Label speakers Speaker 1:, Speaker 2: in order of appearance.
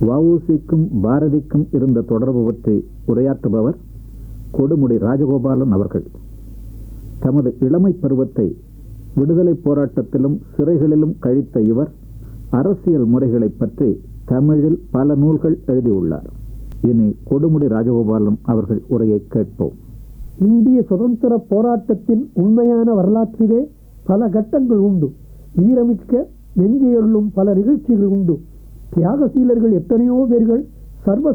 Speaker 1: வஉசிக்கும் பாரதிக்கும் இருந்த தொடர்பு பற்றி உரையாற்றுபவர் கொடுமுடி ராஜகோபாலன் அவர்கள் தமது இளமை பருவத்தை விடுதலை போராட்டத்திலும் சிறைகளிலும் கழித்த இவர் அரசியல் முறைகளை பற்றி தமிழில் பல நூல்கள் எழுதியுள்ளார் இனி கொடுமுடி ராஜகோபாலன் அவர்கள் உரையை கேட்போம்
Speaker 2: இந்திய சுதந்திர போராட்டத்தின் உண்மையான வரலாற்றிலே பல கட்டங்கள் உண்டு வீரமிக்க நெஞ்சையொள்ளும் பல நிகழ்ச்சிகள் உண்டு தியாகசீலர்கள் எத்தனையோ பேர்கள் சர்வ